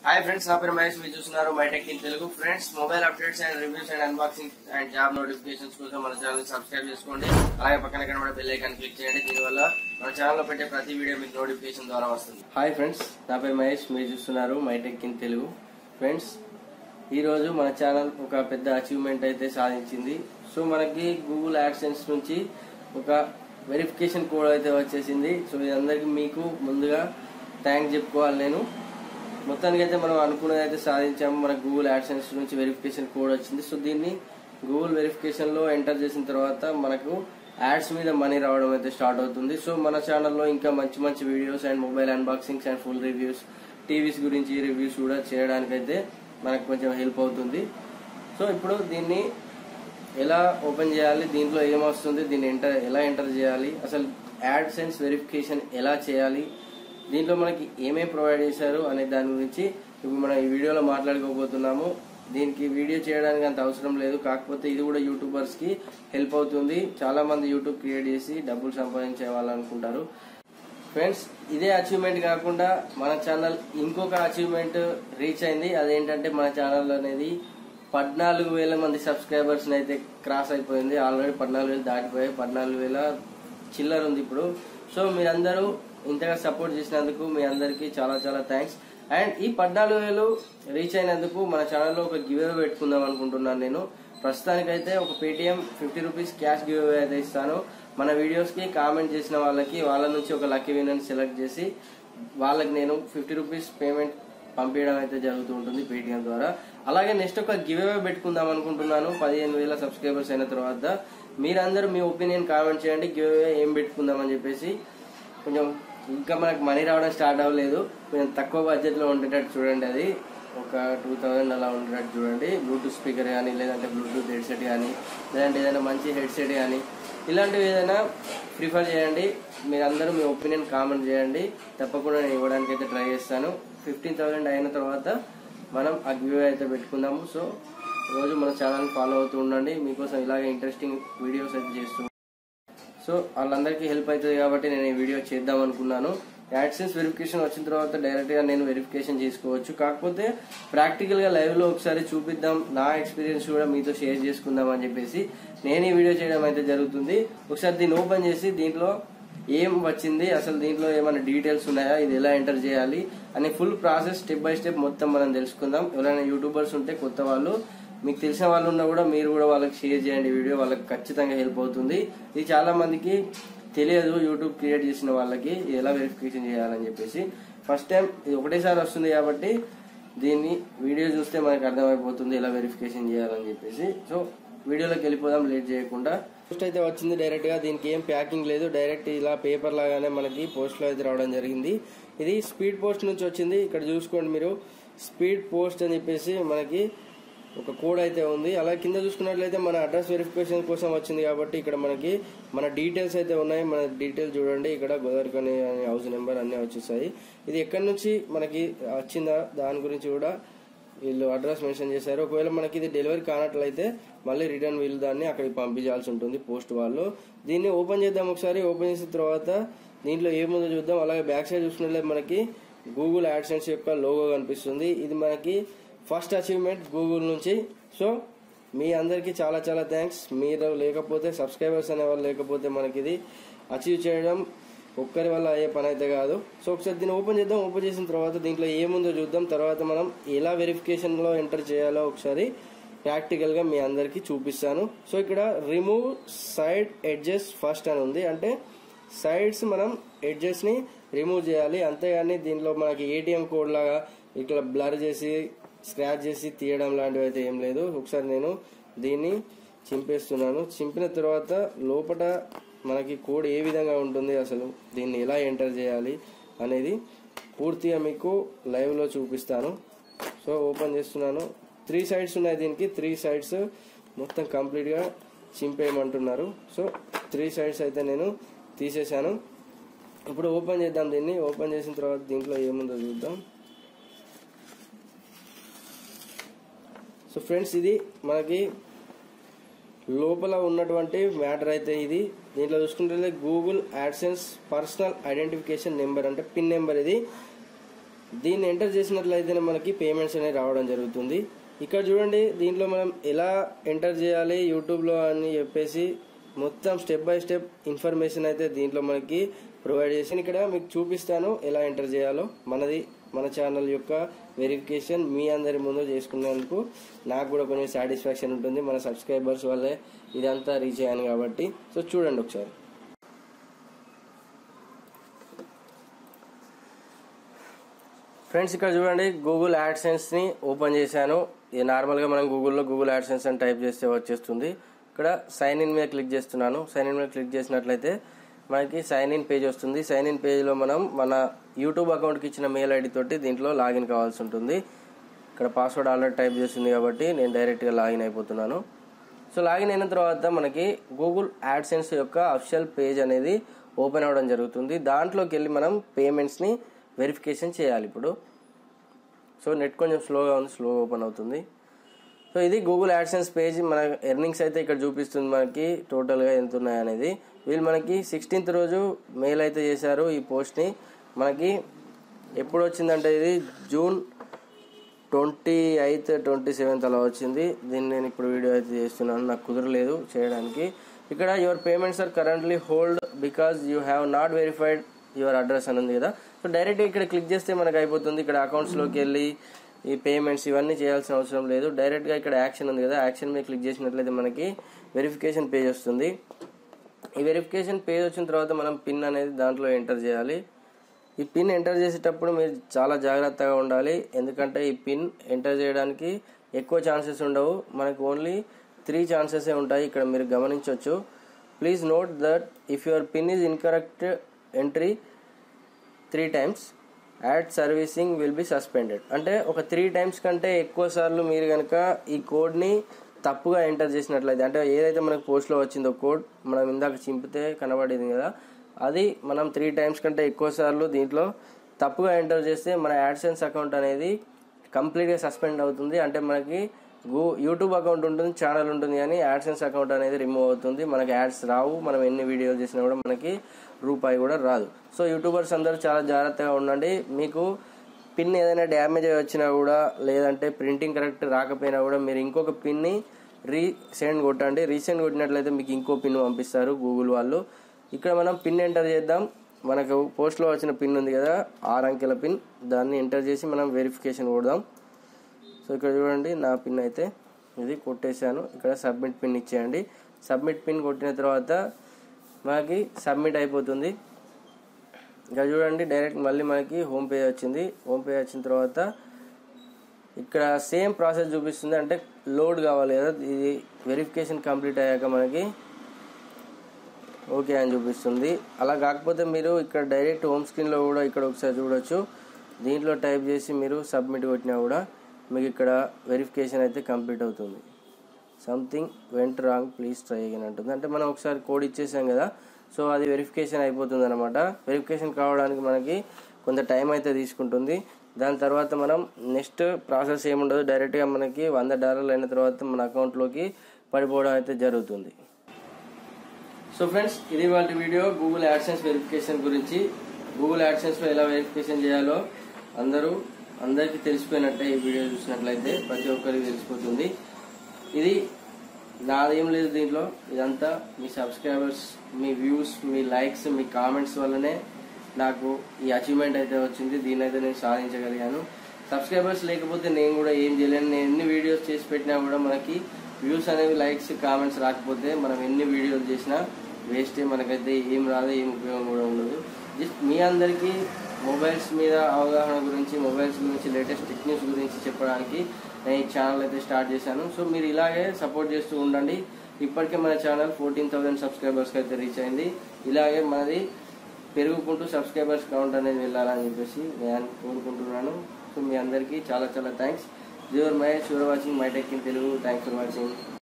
hi friends నా పేరు మహేష్ మీరు చూస్తున్నారు my tech in Telugu friends mobile updates and reviews and unboxing and job notifications కోసం మన ఛానల్ సబ్స్క్రైబ్ చేసుకోండి అలాగే పక్కన కనబడే బెల్ ఐకాన్ క్లిక్ చేయండి దీనివల్ల మన ఛానల్ లో పెట్టే ప్రతి వీడియో మీకు నోటిఫికేషన్ ద్వారా వస్తుంది హాయ్ ఫ్రెండ్స్ నా పేరు మహేష్ మీరు చూస్తున్నారు మైటెక్ ఇన్ తెలుగు ఫ్రెండ్స్ ఈ రోజు మన ఛానల్ ఒక పెద్ద అచీవ్మెంట్ అయితే సాధించింది సో మనకి గూగుల్ యాడ్సెన్స్ నుంచి ఒక వెరిఫికేషన్ కోడ్ అయితే వచ్చేసింది సో ఇది అందరికి మీకు ముందుగా థ్యాంక్స్ చెప్పుకోవాలి నేను మొత్తానికి అయితే మనం అనుకున్నది అయితే సాధించాము మన గూగుల్ యాడ్సెన్స్ నుంచి వెరిఫికేషన్ కోడ్ వచ్చింది సో దీన్ని గూగుల్ వెరిఫికేషన్ లో ఎంటర్ చేసిన తర్వాత మనకు యాడ్స్ మీద మనీ రావడం అయితే స్టార్ట్ అవుతుంది సో మన ఛానల్లో ఇంకా మంచి మంచి videos and mobile unboxings and full reviews TVs గురించి రివ్యూస్ కూడా చేయడానికైతే మనకు కొంచెం హెల్ప్ అవుతుంది సో ఇప్పుడు దీన్ని ఎలా ఓపెన్ చేయాలి దీంట్లో ఏమొస్తుంది దీన్ని ఎంటర్ ఎలా ఎంటర్ చేయాలి అసలు యాడ్ సెన్స్ వెరిఫికేషన్ ఎలా చేయాలి దీంట్లో మనకి ఏమేమి ప్రొవైడ్ చేశారు అనే దాని గురించి ఇప్పుడు మనం ఈ వీడియోలో మాట్లాడుకోబోతున్నాము దీనికి వీడియో చేయడానికి అంత అవసరం లేదు కాకపోతే ఇది కూడా యూట్యూబర్స్ కి హెల్ప్ అవుతుంది చాలా మంది యూట్యూబ్ క్రియేట్ చేసి డబ్బులు సంపాదించే వాళ్ళు అనుకుంటారు ఫ్రెండ్స్ ఇదే అచీవ్మెంట్ కాకుండా మన ఛానల్ ఇంకొక అచీవ్మెంట్ రీచ్ అయింది అదేంటంటే మన ఛానల్ అనేది పద్నాలుగు వేల మంది సబ్స్క్రైబర్స్ అయితే క్రాస్ అయిపోయింది ఆల్రెడీ పద్నాలుగు వేలు దాటిపోయాయి పద్నాలుగు వేల చిల్లర ఉంది ఇప్పుడు సో మీరందరూ ఇంతగా సపోర్ట్ చేసినందుకు మీ అందరికీ చాలా చాలా థ్యాంక్స్ అండ్ ఈ పద్నాలుగు వేలు రీచ్ అయినందుకు మన ఛానల్లో ఒక గివ్ అవే పెట్టుకుందాం అనుకుంటున్నాను నేను ప్రస్తుతానికైతే ఒక Paytm fifty rupees cash give away అయితే ఇస్తాను మన వీడియోస్ కి కామెంట్ చేసిన వాళ్ళకి వాళ్ళ నుంచి ఒక లక్కీ వినర్ సెలెక్ట్ చేసి వాళ్ళకి నేను ఫిఫ్టీ రూపీస్ పేమెంట్ పంపించడం అయితే జరుగుతూ ఉంటుంది పేటిఎం ద్వారా అలాగే నెక్స్ట్ ఒక గివ్ అవే పెట్టుకుందాం అనుకుంటున్నాను పదిహేను వేల సబ్స్క్రైబర్స్ అయిన తర్వాత మీరందరూ మీ ఒపీనియన్ కామెంట్ చేయండి గివ్ అవే ఏం పెట్టుకుందాం అని చెప్పేసి కొంచెం ఇంకా మనకు మనీ రావడం స్టార్ట్ అవ్వలేదు కొంచెం తక్కువ బడ్జెట్ లో ఉండేటట్టు చూడండి అది ఒక టూ థౌజండ్ అలా ఉండేటట్టు చూడండి బ్లూటూత్ స్పీకర్ కానీ లేదంటే బ్లూటూత్ హెడ్సెట్ కానీ లేదంటే ఏదైనా మంచి హెడ్సెట్ కానీ ఇలాంటివి ఏదైనా ప్రిఫర్ చేయండి మీరందరూ మీ ఒపీనియన్ కామెంట్ చేయండి తప్పకుండా నేను ఇవ్వడానికి అయితే ట్రై చేస్తాను ఫిఫ్టీన్ థౌసండ్ అయిన తర్వాత మనం ఆ గివ్ అయితే పెట్టుకుందాము సో రోజు మన ఛానల్ ఫాలో అవుతూ ఉండండి మీకోసం ఇలాగే ఇంట్రెస్టింగ్ వీడియోస్ అయితే చేస్తూ సో వాళ్ళందరికీ హెల్ప్ అవుతుంది కాబట్టి నేను ఈ వీడియో చేద్దాం అనుకున్నాను యాడ్సెన్స్ వెరిఫికేషన్ వచ్చిన తర్వాత డైరెక్ట్ గా నేను వెరిఫికేషన్ చేసుకోవచ్చు కాకపోతే ప్రాక్టికల్ గా లైవ్ లో ఒకసారి చూపిద్దాం నా ఎక్స్పీరియన్స్ కూడా మీతో షేర్ చేసుకుందాం అని చెప్పేసి నేను ఈ వీడియో చేయడం అయితే జరుగుతుంది ఒకసారి దీన్ని ఓపెన్ చేసి దీంట్లో ఏం వచ్చింది అసలు దీంట్లో ఏమైనా డీటెయిల్స్ ఉన్నాయా ఇది ఎలా ఎంటర్ చేయాలి అనే full process step by step మొత్తం మనం తెలుసుకుందాం ఎవరైనా యూట్యూబర్స్ ఉంటే కొత్త వాళ్ళు మీకు తెలిసిన వాళ్ళు ఉన్నా కూడా మీరు కూడా వాళ్ళకి షేర్ చేయండి ఈ వీడియో వాళ్ళకి ఖచ్చితంగా హెల్ప్ అవుతుంది ఇది చాలా మందికి తెలియదు యూట్యూబ్ క్రియేట్ చేసిన వాళ్ళకి ఎలా వెరిఫికేషన్ చేయాలని చెప్పేసి ఫస్ట్ టైం ఇది ఒకటేసారి వస్తుంది కాబట్టి దీన్ని వీడియో చూస్తే మనకు అర్థమైపోతుంది ఎలా వెరిఫికేషన్ చేయాలని చెప్పేసి సో వీడియోలోకి వెళ్ళిపోదాం లేట్ చేయకుండా పోస్ట్ అయితే వచ్చింది డైరెక్ట్ గా దీనికి ఏం ప్యాకింగ్ లేదు డైరెక్ట్ ఇలా పేపర్ లాగానే మనకి పోస్ట్ లో అయితే రావడం జరిగింది ఇది స్పీడ్ పోస్ట్ నుంచి వచ్చింది ఇక్కడ చూసుకోండి మీరు స్పీడ్ పోస్ట్ అని చెప్పేసి మనకి ఒక కోడ్ అయితే ఉంది అలా కింద చూసుకున్నట్లయితే మన అడ్రస్ వెరిఫికేషన్ కోసం వచ్చింది కాబట్టి ఇక్కడ మనకి మన డీటెయిల్స్ అయితే ఉన్నాయి మన డీటెయిల్స్ చూడండి ఇక్కడ గోదావరికని హౌస్ నెంబర్ అన్ని వచ్చేసాయి ఇది ఎక్కడి నుంచి మనకి వచ్చిందా దాని గురించి కూడా వీళ్ళు అడ్రస్ మెన్షన్ చేశారు ఒకవేళ మనకి ఇది డెలివరీ కానట్లయితే మళ్ళీ రిటర్న్ వీళ్ళు దాన్ని అక్కడికి పంపించాల్సి ఉంటుంది పోస్ట్ వాళ్ళు దీన్ని ఓపెన్ చేద్దాం ఒకసారి ఓపెన్ చేసిన తర్వాత దీంట్లో ఏముందో చూద్దాం అలాగే బ్యాక్ సైడ్ చూసుకున్నట్లయితే మనకి గూగుల్ యాడ్సెన్స్ యొక్క లోగో కనిపిస్తుంది ఇది మనకి ఫస్ట్ అచీవ్మెంట్ గూగుల్ నుంచి సో మీ అందరికీ చాలా చాలా థ్యాంక్స్ మీరు లేకపోతే సబ్స్క్రైబర్స్ అనే వాళ్ళు లేకపోతే మనకి ఇది అచీవ్ చేయడం ఒక్కరి వల్ల అయ్యే పని అయితే కాదు సో ఒకసారి దీన్ని ఓపెన్ చేద్దాం ఓపెన్ చేసిన తర్వాత దీంట్లో ఏముందో చూద్దాం తర్వాత మనం ఎలా వెరిఫికేషన్లో ఎంటర్ చేయాలో ఒకసారి ప్రాక్టికల్గా మీ అందరికీ చూపిస్తాను సో ఇక్కడ రిమూవ్ సైడ్ ఎడ్జెస్ ఫస్ట్ అని ఉంది అంటే సైడ్స్ మనం ఎడ్జెస్ని రిమూవ్ చేయాలి అంతేగాని దీంట్లో మనకి ఏటీఎం కోడ్ లాగా ఇట్లా బ్లర్ చేసి స్క్రాచ్ చేసి తీయడం లాంటివి అయితే ఏం లేదు ఒకసారి నేను దీన్ని చింపేస్తున్నాను చింపిన తర్వాత లోపల మనకి కోడ్ ఏ విధంగా ఉంటుంది అసలు దీన్ని ఎలా ఎంటర్ చేయాలి అనేది పూర్తిగా మీకు లైవ్లో చూపిస్తాను సో ఓపెన్ చేస్తున్నాను త్రీ సైడ్స్ ఉన్నాయి దీనికి త్రీ సైడ్స్ మొత్తం కంప్లీట్గా చింపేయమంటున్నారు సో త్రీ సైడ్స్ అయితే నేను తీసేశాను ఇప్పుడు ఓపెన్ చేద్దాం దీన్ని ఓపెన్ చేసిన తర్వాత దీంట్లో ఏముందో చూద్దాం సో ఫ్రెండ్స్ ఇది మనకి లోపల ఉన్నటువంటి మ్యాటర్ అయితే ఇది దీంట్లో చూసుకుంటే Google AdSense personal identification number అంటే పిన్ నెంబర్ ఇది దీన్ని ఎంటర్ చేసినట్లయితేనే మనకి పేమెంట్స్ అనేవి రావడం జరుగుతుంది ఇక్కడ చూడండి దీంట్లో మనం ఎలా ఎంటర్ చేయాలి యూట్యూబ్లో అని చెప్పేసి మొత్తం స్టెప్ బై స్టెప్ ఇన్ఫర్మేషన్ అయితే దీంట్లో మనకి ప్రొవైడ్ చేసి ఇక్కడ మీకు చూపిస్తాను ఎలా ఎంటర్ చేయాలో మనది మన ఛానల్ యొక్క వెరిఫికేషన్ మీ అందరి ముందు చేసుకున్నందుకు నాకు కూడా కొంచెం సాటిస్ఫాక్షన్ ఉంటుంది మన సబ్స్క్రైబర్స్ వల్లే ఇదంతా రీచ్ అయ్యాను కాబట్టి సో చూడండి ఒకసారి ఫ్రెండ్స్ ఇక్కడ చూడండి గూగుల్ యాడ్సెన్స్ ని ఓపెన్ చేశాను ఇది నార్మల్గా మనం గూగుల్లో గూగుల్ యాడ్సెన్స్ అని టైప్ చేస్తే వచ్చేస్తుంది ఇక్కడ సైన్ ఇన్ మీద క్లిక్ చేస్తున్నాను సైన్ ఇన్ మీద క్లిక్ చేసినట్లయితే మనకి సైన్ ఇన్ పేజ్ వస్తుంది సైన్ ఇన్ పేజ్లో మనం మన యూట్యూబ్ అకౌంట్కి ఇచ్చిన మెయిల్ ఐడి తోటి దీంట్లో లాగిన్ కావాల్సి ఉంటుంది ఇక్కడ పాస్వర్డ్ ఆల్రెడీ టైప్ చేసింది కాబట్టి నేను డైరెక్ట్గా లాగిన్ అయిపోతున్నాను సో లాగిన్ అయిన తర్వాత మనకి గూగుల్ యాడ్సెన్స్ యొక్క అఫిషియల్ పేజ్ అనేది ఓపెన్ అవ్వడం జరుగుతుంది దాంట్లోకి వెళ్ళి మనం పేమెంట్స్ని వెరిఫికేషన్ చేయాలి ఇప్పుడు సో నెట్ కొంచెం స్లోగా ఉంది స్లో ఓపెన్ అవుతుంది సో ఇది గూగుల్ యాడ్సెన్స్ పేజ్ మన ఎర్నింగ్స్ అయితే ఇక్కడ చూపిస్తుంది మనకి టోటల్గా ఎంత ఉన్నాయి అనేది వీళ్ళు మనకి సిక్స్టీన్త్ రోజు మెయిల్ అయితే చేశారు ఈ పోస్ట్ని మనకి ఎప్పుడు వచ్చిందంటే ఇది June twenty eighth twenty seventh అలా వచ్చింది దీన్ని నేను ఇప్పుడు వీడియో అయితే చేస్తున్నాను నాకు కుదరలేదు చేయడానికి ఇక్కడ your payments are currently hold because you have not verified your address అని ఉంది కదా సో డైరెక్ట్గా ఇక్కడ క్లిక్ చేస్తే మనకు అయిపోతుంది ఇక్కడ అకౌంట్స్లోకి వెళ్ళి ఈ పేమెంట్స్ ఇవన్నీ చేయాల్సిన అవసరం లేదు డైరెక్ట్గా ఇక్కడ యాక్షన్ ఉంది కదా యాక్షన్ మీద క్లిక్ చేసినట్లయితే మనకి వెరిఫికేషన్ పేజ్ వస్తుంది ఈ వెరిఫికేషన్ పేజ్ వచ్చిన తర్వాత మనం పిన్ అనేది దాంట్లో ఎంటర్ చేయాలి ఈ పిన్ ఎంటర్ చేసేటప్పుడు మీరు చాలా జాగ్రత్తగా ఉండాలి ఎందుకంటే ఈ పిన్ ఎంటర్ చేయడానికి ఎక్కువ ఛాన్సెస్ ఉండవు మనకు ఓన్లీ త్రీ ఛాన్సెస్ ఉంటాయి ఇక్కడ మీరు గమనించవచ్చు please note that if your PIN is incorrect entry three times ad servicing will be suspended అంటే ఒక త్రీ టైమ్స్ కంటే ఎక్కువ సార్లు మీరు కనుక ఈ కోడ్ని తప్పుగా ఎంటర్ చేసినట్లయితే అంటే ఏదైతే మనకు పోస్ట్లో వచ్చిందో కోడ్ మనం ఇందాక చింపితే కనబడింది కదా అది మనం త్రీ టైమ్స్ కంటే ఎక్కువ సార్లు దీంట్లో తప్పుగా ఎంటర్ చేస్తే మన యాడ్సెన్స్ అకౌంట్ అనేది కంప్లీట్గా సస్పెండ్ అవుతుంది అంటే మనకి గూ యూట్యూబ్ అకౌంట్ ఉంటుంది ఛానల్ ఉంటుంది కానీ యాడ్సెన్స్ అకౌంట్ అనేది రిమూవ్ అవుతుంది మనకి యాడ్స్ రావు మనం ఎన్ని వీడియోలు చేసినా కూడా మనకి రూపాయి కూడా రాదు సో యూట్యూబర్స్ అందరూ చాలా జాగ్రత్తగా ఉండండి మీకు పిన్ ఏదైనా డ్యామేజ్ అయి వచ్చినా కూడా లేదంటే ప్రింటింగ్ కరెక్ట్ రాకపోయినా కూడా మీరు ఇంకొక పిన్ని రీసెండ్ కొట్టండి రీసెండ్ కొట్టినట్లయితే మీకు ఇంకో పిన్ పంపిస్తారు గూగుల్ వాళ్ళు ఇక్కడ మనం పిన్ ఎంటర్ చేద్దాం మనకు పోస్ట్లో వచ్చిన పిన్ ఉంది కదా ఆరు అంకెల పిన్ దాన్ని ఎంటర్ చేసి మనం వెరిఫికేషన్ కొడదాం సో ఇక్కడ చూడండి నా పిన్ అయితే ఇది కొట్టేశాను ఇక్కడ సబ్మిట్ పిన్ ఇచ్చేయండి సబ్మిట్ పిన్ కొట్టిన తర్వాత మనకి సబ్మిట్ అయిపోతుంది ఇక్కడ చూడండి డైరెక్ట్ మళ్ళీ మనకి హోమ్ పేజ్ వచ్చింది హోమ్ పేజ్ వచ్చిన తర్వాత ఇక్కడ సేమ్ ప్రాసెస్ చూపిస్తుంది అంటే లోడ్ కావాలి కదా ఇది వెరిఫికేషన్ కంప్లీట్ అయ్యాక మనకి ఓకే అని చూపిస్తుంది అలా కాకపోతే మీరు ఇక్కడ డైరెక్ట్ హోమ్ స్క్రీన్లో కూడా ఇక్కడ ఒకసారి చూడొచ్చు దీంట్లో టైప్ చేసి మీరు సబ్మిట్ కొట్టినా కూడా మీకు ఇక్కడ వెరిఫికేషన్ అయితే కంప్లీట్ అవుతుంది something went wrong please try again అంటుంది అంటే మనం ఒకసారి కోడ్ ఇచ్చేసాం కదా సో అది వెరిఫికేషన్ అయిపోతుంది అనమాట వెరిఫికేషన్ కావడానికి మనకి కొంత టైం అయితే తీసుకుంటుంది దాని తర్వాత మనం నెక్స్ట్ ప్రాసెస్ ఏముండదు డైరెక్ట్గా మనకి వంద డాలర్లు అయిన తర్వాత మన అకౌంట్లోకి పడిపోవడం అయితే జరుగుతుంది సో ఫ్రెండ్స్ ఇది వాళ్ళ వీడియో గూగుల్ యాడ్సెన్స్ వెరిఫికేషన్ గురించి గూగుల్ యాడ్సెన్స్లో ఎలా వెరిఫికేషన్ చేయాలో అందరూ అందరికీ తెలిసిపోయినట్టే ఈ వీడియో చూసినట్లయితే ప్రతి ఒక్కరికి తెలిసిపోతుంది ఇది నాదేం లేదు దీంట్లో ఇదంతా మీ సబ్స్క్రైబర్స్ మీ వ్యూస్ మీ లైక్స్ మీ కామెంట్స్ వల్లనే నాకు ఈ అచీవ్మెంట్ అయితే వచ్చింది దీని అయితే నేను సాధించగలిగాను సబ్స్క్రైబర్స్ లేకపోతే నేను కూడా ఏం చేయలేను నేను ఎన్ని వీడియోస్ చేసి పెట్టినా కూడా మనకి వ్యూస్ అనేవి లైక్స్ కామెంట్స్ రాకపోతే మనం ఎన్ని వీడియోలు చేసినా వేస్టే మనకైతే ఏం రాదు ఏం ఉపయోగం కూడా ఉండదు జస్ట్ మీ అందరికీ మొబైల్స్ మీద అవగాహన గురించి మొబైల్స్ గురించి లేటెస్ట్ టెక్నిక్స్ గురించి చెప్పడానికి నేను ఈ ఛానల్ అయితే స్టార్ట్ చేశాను సో మీరు ఇలాగే సపోర్ట్ చేస్తూ ఉండండి ఇప్పటికే మన ఛానల్ ఫోర్టీన్ థౌసండ్ సబ్స్క్రైబర్స్కి అయితే రీచ్ అయింది ఇలాగే మనది పెరుగుకుంటూ సబ్స్క్రైబర్స్ కౌంట్ అనేది వెళ్ళాలని చెప్పేసి నేను కోరుకుంటున్నాను సో మీ అందరికీ చాలా చాలా thanks your my sure watching my tech in Telugu thanks for watching